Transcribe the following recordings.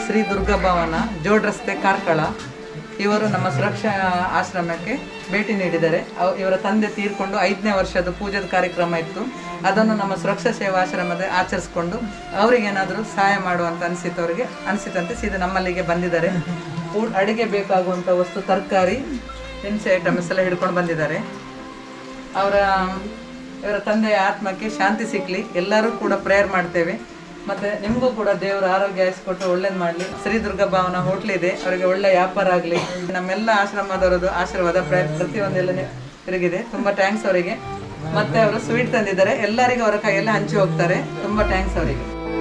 ಶ್ರೀ ದುರ್ಗಾ ಭವನ ಜೋಡ್ ರಸ್ತೆ ಕಾರ್ಕಳ ಇವರು ನಮ್ಮ ಸುರಕ್ಷಾ ಆಶ್ರಮಕ್ಕೆ ಭೇಟಿ ನೀಡಿದ್ದಾರೆ ಅವ್- ಇವರ ತಂದೆ ತೀರ್ಕೊಂಡು ಐದನೇ ವರ್ಷದ ಪೂಜೆದ ಕಾರ್ಯಕ್ರಮ ಇತ್ತು ಅದನ್ನು ನಮ್ಮ ಸುರಕ್ಷಾ ಸೇವಾ ಆಶ್ರಮದ ಆಚರಿಸ್ಕೊಂಡು ಅವರಿಗೇನಾದರೂ ಸಹಾಯ ಮಾಡುವಂತ ಅನಿಸಿತು ಅವರಿಗೆ ಅನಿಸಿತಂತೆ ಸೀದಾ ನಮ್ಮಲ್ಲಿಗೆ ಬಂದಿದ್ದಾರೆ ಊ- ಅಡಿಗೆ ಬೇಕಾಗುವಂಥ ವಸ್ತು ತರಕಾರಿ ದಿನಸಿ ಐಟಮ್ಸ್ ಎಲ್ಲ ಹಿಡ್ಕೊಂಡು ಬಂದಿದ್ದಾರೆ ಅವರ ಇವರ ತಂದೆಯ ಆತ್ಮಕ್ಕೆ ಶಾಂತಿ ಸಿಕ್ಕಲಿ ಎಲ್ಲರೂ ಕೂಡ ಪ್ರೇಯರ್ ಮಾಡ್ತೇವೆ ಮತ್ತೆ ನಿಮಗೂ ಕೂಡ ದೇವರ ಆರೋಗ್ಯ ಕೊಟ್ಟು ಒಳ್ಳೇದು ಮಾಡಲಿ ಶ್ರೀ ದುರ್ಗಾ ಭವನ ಹೋಟ್ಲ್ ಇದೆ ಅವರಿಗೆ ಒಳ್ಳೆ ವ್ಯಾಪಾರ ಆಗಲಿ ನಮ್ಮೆಲ್ಲ ಆಶ್ರಮದವರದು ಆಶೀರ್ವಾದ ಪ್ರ- ಪ್ರತಿಯೊಂದೆಲ್ಲ ತಿರುಗಿದೆ ತುಂಬಾ ಥ್ಯಾಂಕ್ಸ್ ಅವರಿಗೆ ಮತ್ತೆ ಅವರು ಸ್ವೀಟ್ ತಂದಿದ್ದಾರೆ ಎಲ್ಲರಿಗೂ ಅವರ ಕೈಯಲ್ಲಿ ಹಂಚಿ ಹೋಗ್ತಾರೆ ತುಂಬಾ ಥ್ಯಾಂಕ್ಸ್ ಅವರಿಗೆ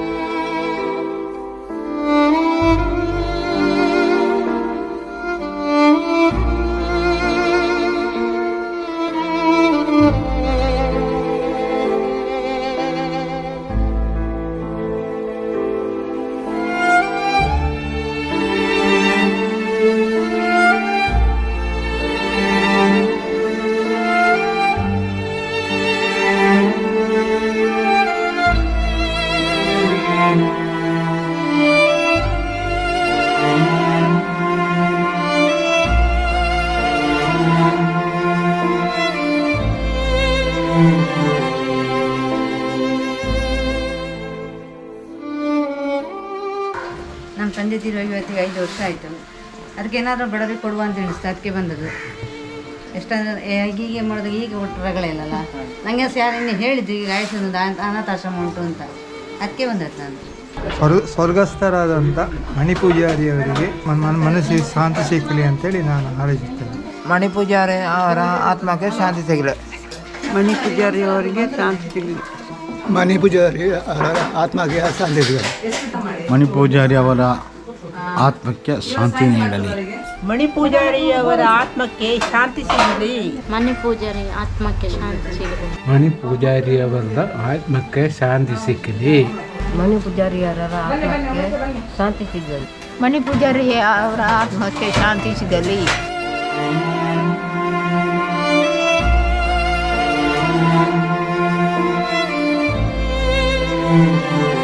ನಮ್ಮ ತಂದೆ ತೀರುವಾಗ ಇವತ್ತಿಗೆ ಐದು ವರ್ಷ ಆಯಿತು ಅದಕ್ಕೆ ಏನಾದರೂ ಬಡವರಿಗೆ ಕೊಡುವ ಅಂತ ಎಣಿಸ್ತು ಅದಕ್ಕೆ ಬಂದದ್ದು ಎಷ್ಟಂದ್ರೆ ಹೀಗೆ ಮಾಡಿದಾಗ ಈಗ ಒಟ್ಟು ರಗಳೆ ಇಲ್ಲಲ್ಲ ನನಗೆ ಸಹ ಯಾರು ಇನ್ನು ಹೇಳಿದ್ರು ಈಗ ಆಯುಷದೊಂದು ಅನಾಥಾಶ್ರಮ ಉಂಟು ಅಂತ ಅದಕ್ಕೆ ಬಂದದ್ದು ನಾನು ಸ್ವರ್ಗ ಸ್ವರ್ಗಸ್ಥರಾದಂಥ ಮಣಿಪೂಜಾರಿಯವರಿಗೆ ಮನ್ ಮನ್ ಮನಸ್ಸಿಗೆ ಶಾಂತಿ ಸಿಕ್ಕಲಿ ಅಂತೇಳಿ ನಾನು ಹಾರೈಸುತ್ತೇನೆ ಮಣಿಪೂಜಾರಿ ಅವರ ಆತ್ಮಕ್ಕೆ ಶಾಂತಿ ಸಿಗಲಿ ಮಣಿ ಪೂಜಾರಿ ಅವರಿಗೆ ಶಾಂತಿ ಸಿಗಲಿ ಮಣಿ ಪೂಜಾರಿ ಅವರ ಆತ್ಮಕ್ಕೆ ಶಾಂತಿ ಸಿಗಲಿ ಮಣಿಪೂಜಾರಿ ಅವರ ಆತ್ಮಕ್ಕೆ ಶಾಂತಿ ನೀಡಲಿ ಮಣಿ ಪೂಜಾರಿಯವರ ಆತ್ಮಕ್ಕೆ ಶಾಂತಿ ಸಿಗಲಿ ಮನೆ ಪೂಜಾರಿ ಆತ್ಮಕ್ಕೆ ಶಾಂತಿ ಸಿಗಲಿ ಮಣಿ ಪೂಜಾರಿಯವರ ಆತ್ಮಕ್ಕೆ ಶಾಂತಿ ಸಿಕ್ಕಲಿ ಮಣಿ ಪೂಜಾರಿಯವರ ಆತ್ಮಕ್ಕೆ ಶಾಂತಿ ಸಿಗಲಿ ಮನೆ ಪೂಜಾರಿ ಅವರ ಆತ್ಮಕ್ಕೆ ಶಾಂತಿ ಸಿಗಲಿ ಿ